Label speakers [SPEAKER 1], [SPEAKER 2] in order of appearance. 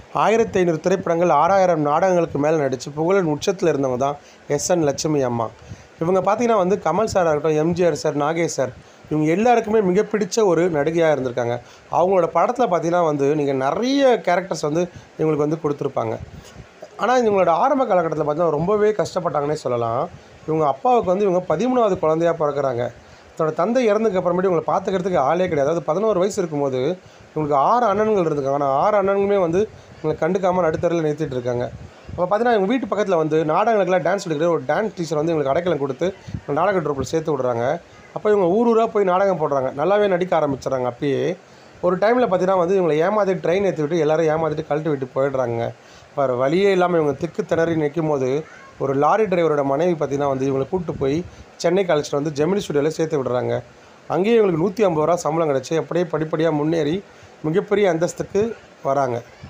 [SPEAKER 1] ஆயிரத்தி ஐநூறு திரைப்படங்கள் ஆறாயிரம் நாடகங்களுக்கு மேலே நடித்து புகழின் உச்சத்தில் இருந்தவங்க தான் எஸ்என் லட்சுமி அம்மா இவங்க பார்த்தீங்கன்னா வந்து கமல் சாராக இருக்கட்டும் எம்ஜிஆர் சார் நாகேஷ் சார் இவங்க எல்லாருக்குமே மிக பிடிச்ச ஒரு நடிகையாக இருந்திருக்காங்க அவங்களோட படத்தில் பார்த்தீங்கன்னா வந்து நீங்கள் நிறைய கேரக்டர்ஸ் வந்து இவங்களுக்கு வந்து கொடுத்துருப்பாங்க ஆனால் இவங்களோட ஆரம்ப காலகட்டத்தில் பார்த்தீங்கன்னா ரொம்பவே கஷ்டப்பட்டாங்கன்னே சொல்லலாம் இவங்க அப்பாவுக்கு வந்து இவங்க பதிமூணாவது குழந்தையாக பிறக்கிறாங்க தன்னோட தந்தை இறந்ததுக்கு அப்புறமேட்டு இவங்களை பார்த்துக்கிறதுக்கு ஆளே கிடையாது அதாவது பதினோரு வயசு இருக்கும்போது இவங்களுக்கு ஆறு அண்ணன்கள் இருந்திருக்காங்க ஆனால் ஆறு அண்ணனுமே வந்து இவங்களை கண்டுக்காமல் நடுத்தரில் நிறுத்திட்டு இருக்காங்க அப்போ பார்த்தீங்கன்னா இவங்க வீட்டு பக்கத்தில் வந்து நாடகங்களுக்கெல்லாம் டான்ஸ் எடுக்கிற ஒரு டான்ஸ் டீச்சர் வந்து இவங்களுக்கு அடைக்கலம் கொடுத்து இந்த நாடக ட்ரூப்பில் சேர்த்து விடுறாங்க அப்போ இவங்க ஊர் ஊராக போய் நாடகம் போடுறாங்க நல்லாவே நடிக்க ஆரம்பிச்சிடுறாங்க அப்பயே ஒரு டைமில் பார்த்தீங்கன்னா வந்து இவங்களை ஏமாற்றிட்டு ட்ரெயின் ஏற்றி விட்டு எல்லாரும் ஏமாற்றிட்டு கழட்டி விட்டு போயிடுறாங்க வேறு வழியே இல்லாமல் இவங்க திக்கு திணறி நிற்கும் போது ஒரு லாரி டிரைவரோட மனைவி பார்த்தீங்கன்னா வந்து இவங்களை கூப்பிட்டு போய் சென்னைக்கு அழைச்சிட்டு வந்து ஜெமினி ஸ்டுடியோவில் சேர்த்து விடுறாங்க அங்கேயே இவங்களுக்கு நூற்றி ஐம்பது ரூபா சம்பளம் கிடச்சி அப்படியே படிப்படியாக முன்னேறி மிகப்பெரிய அந்தஸ்துக்கு வராங்க